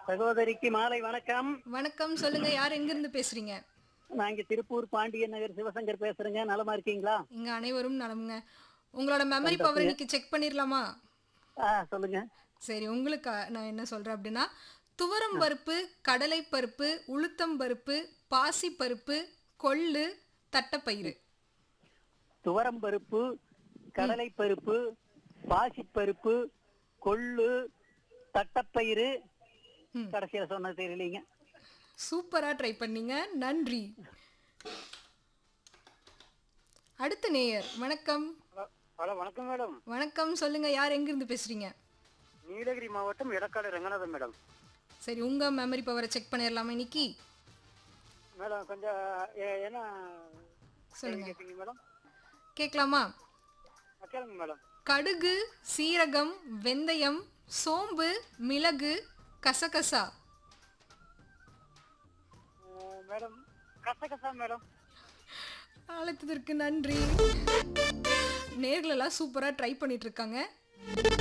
சகோதரிக்கு மாலை வணக்கம் வணக்கம் சொல்லுங்க யார் எங்கிருந்து பேசுறீங்க நான் இங்க திருப்பூர் பாண்டியன் நகர் சிவசங்கர் பேசுறேங்க நலமா இருக்கீங்களா இங்க அனைவரும் நலமுங்க உங்களோட மெமரி பவர் இன்னைக்கு செக் பண்ணிடலாமா ஆ சொல்லுங்க சரி உங்களுக்கு நான் என்ன சொல்றேன் அப்படின்னா துவரம் பருப்பு கடலை பருப்பு உளுத்தம் பருப்பு பாசி பருப்பு கொள்ளு தட்டைப்பயிறு துவரம் பருப்பு கடலை பருப்பு பாசிப்பருப்பு கொள்ளு தட்டப்பயிறு ம். கடைசியில சொன்னது தெரியலீங்க சூப்பரா ட்ரை பண்ணீங்க நன்றி அடுத்த நேயர் வணக்கம் ஹலோ வணக்கம் மேடம் வணக்கம் சொல்லுங்க யார் எங்கிருந்து பேசுறீங்க நீலகிரி மாவட்டம் எடக்காடு ரங்கநாதன் மேடம் சரி உங்க மெமரி பவரை செக் பண்ணிடலாமா இன்னைக்கு மேடம் கொஞ்சம் என்ன சொல்லுங்க கேட்பீங்க மேடம் கேட்கலாமா கேளுங்க மேடம் கடுகு சீரகம் வெந்தயம் சோம்பு மிளகு கசகசா மேடம் கசகசா மேடம் அழைத்ததற்கு நன்றி நேர்களெல்லாம் சூப்பரா ட்ரை பண்ணிட்டு இருக்காங்க